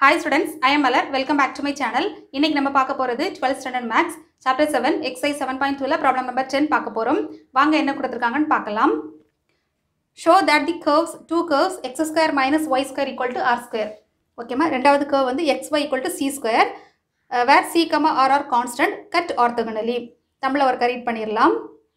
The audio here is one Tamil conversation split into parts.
hi students I am Malar welcome back to my channel இன்னைக்கு நம்ம பார்க்க போகிறது twelfth standard maths chapter seven exercise seven point டூவில் ப்ராப்ளம் நம்பர் டென் பார்க்க போகிறோம் வாங்க என்ன கொடுத்துருக்காங்கன்னு பார்க்கலாம் show that the curves two curves x square minus y square equal to r square ஓகேமா ரெண்டாவது கர்வ் வந்து x y equal to c square where c comma r r constant cut orthogonally தமிழை ஒரு ரீட் பண்ணிடலாம்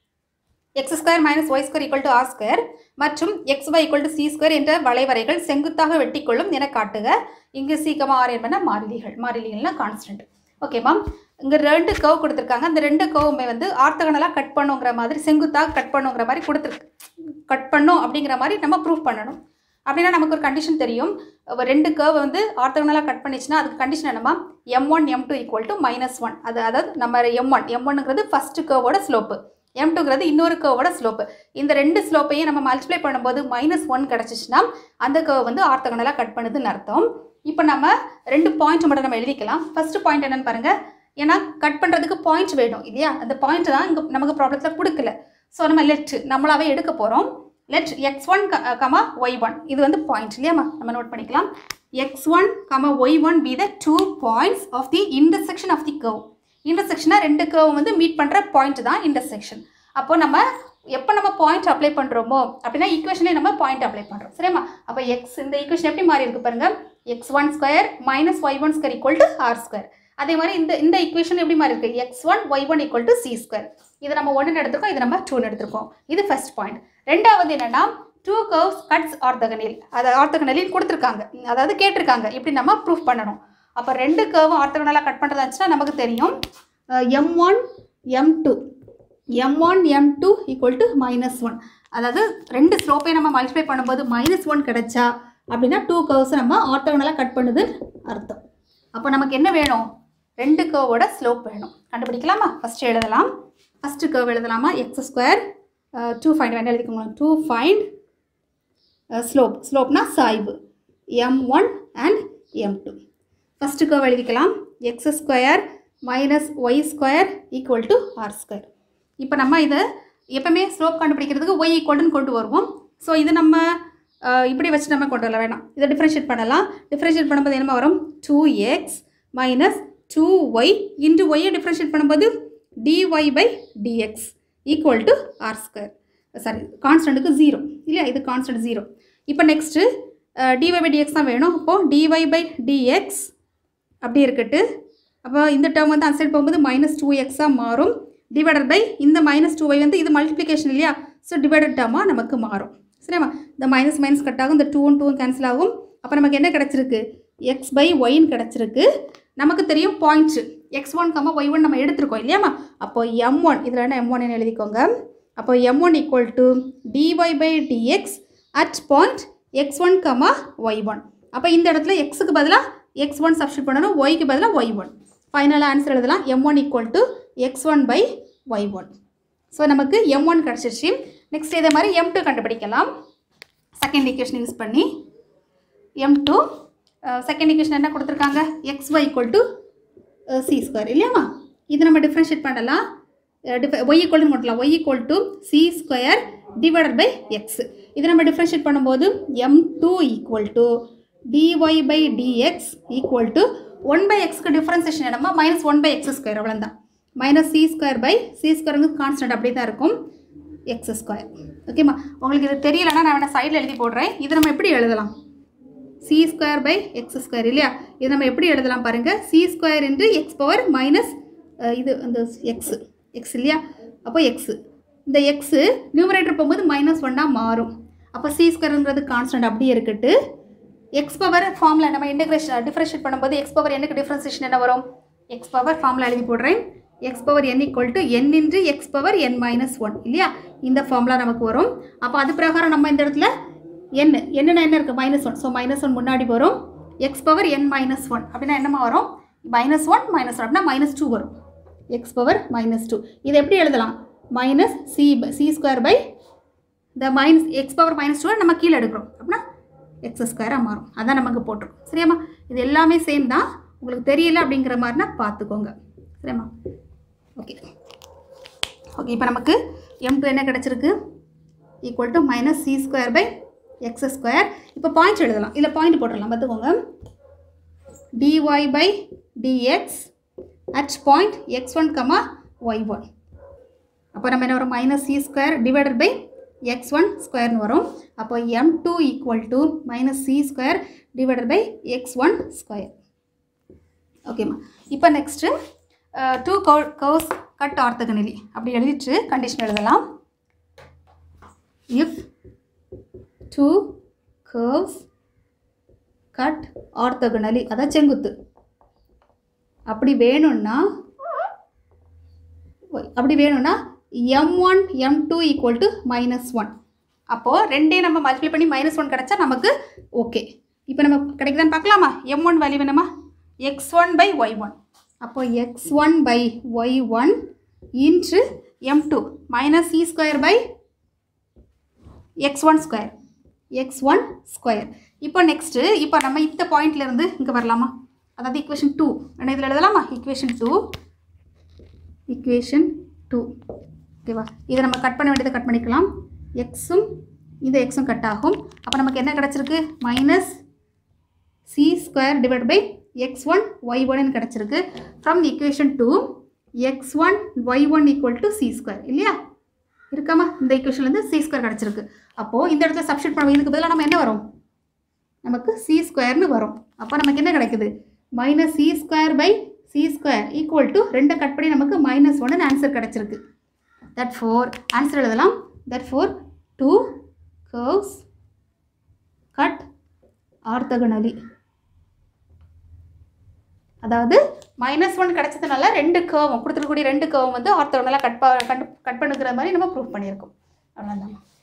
X square minus y square equal to r square மற்றும் x y equal to c square என்ற வளைவரைகள் செங்குத்தாக வெட்டிக்கொள்ளும் என காட்டுக இங்கு சீக்கமா ஆர் என்பன மாறிலிகள் மாறிலிகள்னா கான்ஸ்டன்ட் ஓகேவா இங்கே ரெண்டு கர்வ் கொடுத்துருக்காங்க அந்த ரெண்டு கர்வுமே வந்து ஆர்த்தகனலாக கட் பண்ணுங்கிற மாதிரி செங்குத்தாக கட் பண்ணுங்கிற மாதிரி கொடுத்துருக்கு கட் பண்ணும் அப்படிங்கிற மாதிரி நம்ம ப்ரூஃப் பண்ணணும் அப்படின்னா நமக்கு ஒரு கண்டிஷன் தெரியும் அப்ப ரெண்டு கர்வ் வந்து ஆர்த்தகனலாக கட் பண்ணிச்சுன்னா அதுக்கு கண்டிஷன் என்னமா m one m two equal to minus one அது அதாவது நம்ம எம் ஒன் எம் ஒன்னுங்கிறது ஃபஸ்ட்டு கர்வோட ஸ்லோப்பு எம் டூங்கிறது இன்னொரு கர்வோட ஸ்லோப்பு இந்த ரெண்டு ஸ்லோப்பையும் நம்ம மல்டிப்ளை பண்ணும்போது மைனஸ் ஒன் கிடச்சிச்சுன்னா அந்த கர்வ் வந்து ஆர்த்தகனலாக கட் பண்ணுதுன்னு அர்த்தம் இப்போ நம்ம ரெண்டு பாயிண்ட் மட்டும் நம்ம எழுதிக்கலாம் ஃபர்ஸ்ட் பாயிண்ட் என்னன்னு பாருங்க ஏன்னா கட் பண்ணுறதுக்கு பாயிண்ட் வேணும் இல்லையா அந்த பாயிண்ட் தான் இங்கே நமக்கு ப்ராப்ளத்தில் கொடுக்கல ஸோ நம்ம லெட் நம்மளாவே எடுக்க போகிறோம் let x one comma y one இது வந்து பாயிண்ட் இல்லையாம்மா நம்ம நோட் பண்ணிக்கலாம் x one comma y one be the two points of the intersection of the curve இன்டர்செக்ஷனாக ரெண்டு கர்வ் வந்து மீட் பண்ணுற பாயிண்ட் தான் இன்டர்செக்ஷன் அப்போ நம்ம எப்போ நம்ம பாயிண்ட் அப்ளை பண்ணுறோமோ அப்படின்னா ஈக்குவேஷனே நம்ம பாயிண்ட் அப்ளை பண்ணுறோம் சரிம்மா அப்போ எக்ஸ் இந்த ஈக்குவேஷன் எப்படி மாறி இருக்கு பாருங்க x one square minus y one square equal to r square அதே மாதிரி இந்த இந்த ஈக்குவேஷன் எப்படி மாறி இருக்கு x one y one equal to c square இது நம்ம ஒன்று எடுத்திருக்கோம் இது நம்ம டூன்னு எடுத்திருக்கோம் இது ஃபர்ஸ்ட் பாயிண்ட் ரெண்டாவது என்னன்னா டூ கர்வ்ஸ் கட்ஸ் ஆர்த்தகனில் அதை ஆர்த்தகனலில் கொடுத்துருக்காங்க அதாவது கேட்டிருக்காங்க இப்படி நம்ம ப்ரூஃப் பண்ணணும் அப்போ ரெண்டு கர்வும் ஆர்த்தகனலாக கட் பண்ணுறதா இருந்துச்சுன்னா நமக்கு தெரியும் m one m two m one m two equal to minus one அதாவது ரெண்டு ஸ்லோப்பை நம்ம மல்டிப்ளை பண்ணும்போது மைனஸ் ஒன் கிடைச்சா அப்படின்னா டூ கர்வ்ஸை நம்ம ஆர்த்தகனலாக கட் பண்ணுது அர்த்தம் அப்போ நமக்கு என்ன வேணும் ரெண்டு கர்வோட ஸ்லோப் வேணும் கண்டுபிடிக்கலாமா ஃபஸ்ட்டு எழுதலாம் ஃபஸ்ட்டு கர்வ் எழுதலாமா எக்ஸ் ஸ்கொயர் டூ ஃபைண்ட் வேண்டாம் எழுதிக்கோங்க டூ ஃபைண்ட் ஸ்லோப் ஸ்லோப்னா சாய்வு m one and m two first curve எழுதிக்கலாம் x square minus y square equal to r square இப்போ நம்ம இதை எப்பவுமே ஸ்லோப் கண்டுபிடிக்கிறதுக்கு ஒய் ஈக்குவல்னு கொண்டு வருவோம் ஸோ இது நம்ம அஹ், இப்படி வச்சு நம்ம கொண்டு வரல வேணாம் இதை டிஃப்ரென்ஷியேட் பண்ணலாம் டிஃப்ரென்ஷியேட் பண்ணும்போது என்ன வரும் two x minus two y into ஒய்யை டிஃப்ரென்ஷியேட் பண்ணும்போது d y by d x equal to r square sorry கான்ஸ்டன்ட்டுக்கு ஜீரோ இல்லையா இது கான்ஸ்டன்ட் ஜீரோ இப்போ நெக்ஸ்ட்டு டிஒய் பை டிஎக்ஸ் தான் வேணும் அப்போது டிஒய் பை டிஎக்ஸ் அப்படி இருக்கட்டு அப்போ இந்த டேர்ம் வந்து அந்த சைடு போகும்போது மைனஸ் டூ எக்ஸாக மாறும் டிவைடட் பை இந்த மைனஸ் டூ ஒய் வந்து இது மல்டிப்ளிகேஷன் இல்லையா ஸோ டிவைடட் டேர்மாக நமக்கு மாறும் சரியாம்மா இந்த மைனஸ் மைனஸ் கட் ஆகும் இந்த டூவும் டூவும் கேன்சல் ஆகும் அப்போ நமக்கு என்ன கிடச்சிருக்கு எக்ஸ் பை ஒய்ன்னு கிடச்சிருக்கு நமக்கு தெரியும் points x one comma y one நம்ம எடுத்திருக்கோம் இல்லையாம்மா அப்போ எம் ஒன் இதில் என்ன எம் ஒன் எழுதிக்கோங்க அப்போ m one equal to d y by d x at point x one comma y one அப்போ இந்த இடத்துல எக்ஸுக்கு பதிலாக எக்ஸ் ஒன் சப்ஸ்டியூட் பண்ணணும் ஒய்க்கு பதிலாக ஒய் ஒன் ஃபைனலாக ஆன்சர் எழுதலாம் m one equal to x one by y one so நமக்கு எம் ஒன் கிடச்சிருச்சு நெக்ஸ்ட் இதே மாதிரி எம் டூ கண்டுபிடிக்கலாம் செகண்ட் ஈக்குவேஷன் யூஸ் பண்ணி எம் டூ செகண்ட் ஈக்குவேஷன் என்ன கொடுத்துருக்காங்க x y equal to c square இல்லையாம்மா இது நம்ம டிஃப்ரென்ஷியேட் பண்ணலாம் ஒய் ஈக்குவல் போட்டலாம் y equal to c square divided by x இது நம்ம டிஃப்ரென்ஷியேட் பண்ணும்போது m two equal to d y by d x equal to one by எக்ஸ்க்கு டிஃப்ரென்சேஷன் என்னமா minus one by x square அவ்வளோதான் minus c square by c ஸ்கொயருங்க கான்ஸ்டன்ட் அப்படி தான் இருக்கும் எக்ஸ் ஸ்கொயர் ஓகேம்மா உங்களுக்கு இது தெரியலன்னா நான் வேணா சைடில் எழுதி போடுறேன் இது நம்ம எப்படி எழுதலாம் c square by x square இல்லையா இது நம்ம எப்படி எழுதலாம் பாருங்கள் c square into x power minus இது அந்த எக்ஸ் எக்ஸ் இல்லையா அப்போ எக்ஸு இந்த எக்ஸு நியூமரேட்டர் போகும்போது மைனஸ் ஒன்னாக மாறும் அப்போ சி ஸ்கொயருங்கிறது கான்ஸ்டன்ட் அப்படியே இருக்கட்டு எக்ஸ் பவர் ஃபார்மில் நம்ம இன்டகிரேஷன் டிஃப்ரென்ஷியேட் பண்ணும்போது எக்ஸ் பவர் என்னக்கு டிஃப்ரென்சேஷன் என்ன வரும் எக்ஸ் பவர் ஃபார்மில் எழுதி போடுறேன் x power n equal to n into x power n minus one இல்லையா இந்த ஃபார்முலா நமக்கு வரும் அப்போ அது பிரகாரம் நம்ம இந்த இடத்துல n என்னென்ன என்ன இருக்குது minus one so minus one முன்னாடி வரும் x power n minus one அப்படின்னா என்னமா வரும் மைனஸ் ஒன் மைனஸ் ஒன் அப்படின்னா மைனஸ் டூ வரும் எக்ஸ் பவர் மைனஸ் டூ இதை எப்படி எழுதலாம் minus c c square by இந்த minus x power minus two நம்ம கீழே எடுக்கிறோம் அப்படின்னா எக்ஸ் ஸ்கொயராக மாறும் அதான் நமக்கு போட்டிருக்கோம் சரியாம்மா இது எல்லாமே சேம் தான் உங்களுக்கு தெரியல அப்படிங்கிற மாதிரினா பார்த்துக்கோங்க சரியாம்மா ஓகே ஓகே இப்போ நமக்கு எம் டூ என்ன கிடச்சிருக்கு equal to minus c square by x square இப்போ பாயிண்ட் எழுதலாம் இதில் பாயிண்ட் போட்டுடலாம் பார்த்துக்கோங்க dy by dx at point x1 comma y1 அப்போ நம்ம என்ன வரும் minus c square divided by x one ஸ்கொயர்னு வரும் அப்போ m two equal to minus c square divided by x one square ஓகேம்மா இப்போ next two curves cut orthogonally அப்படி எழுதிட்டு கண்டிஷன் எழுதலாம் if two curves cut orthogonally அதான் செங்குத்து அப்படி வேணும்னா ஒய், அப்படி வேணும்னா m one m two equal to minus one அப்போது ரெண்டே நம்ம மல்டிப்ளை பண்ணி மைனஸ் ஒன் கிடச்சா நமக்கு ஓகே இப்போ நம்ம கிடைக்குதான்னு பார்க்கலாமா எம் ஒன் வேல்யூ வேணுமா x one by y one அப்போ x one by y one into m two minus e square by x one square x one square இப்போ நெக்ஸ்ட்டு இப்போ நம்ம இந்த பாயிண்ட்லேருந்து இங்கே வரலாமா அதாவது ஈக்குவேஷன் டூ என்ன இதில் எழுதலாமா ஈக்குவேஷன் டூ ஈக்குவேஷன் டூ ஓகேவா இதை நம்ம கட் பண்ண வேண்டியதை கட் பண்ணிக்கலாம் எக்ஸும் இந்த எக்ஸும் கட் ஆகும் அப்போ நமக்கு என்ன கிடச்சிருக்கு minus c square divide by x one y ஒன்னு கிடச்சிருக்கு from equation two x one y one equal to c square இல்லையா இருக்காமா இந்த ஈக்குவேஷன்லேருந்து சி ஸ்கொயர் கிடச்சிருக்கு அப்போது இந்த இடத்துல சப்ஸ்டியூட் பண்ணுவோம் இதுக்கு பதிலாக நம்ம என்ன வரும் நமக்கு சி ஸ்கொயர்னு வரும் அப்போ நமக்கு என்ன கிடைக்குது minus c square by c square equal to ரெண்டை கட் பண்ணி நமக்கு மைனஸ் ஒன்னு ஆன்சர் கிடச்சிருக்கு தட் ஃபோர் ஆன்சர் எழுதலாம் therefore two curves cut orthogonally அதாவது மைனஸ் ஒன் கிடச்சதுனால ரெண்டு கேர்வும் கொடுத்துருக்கக்கூடிய ரெண்டு கேர்வும் வந்து ஆர்த்தகனலாக கட் ப கட் கட் பண்ணுக்கிற மாதிரி நம்ம ப்ரூவ் பண்ணியிருக்கோம் அவ்வளோதான்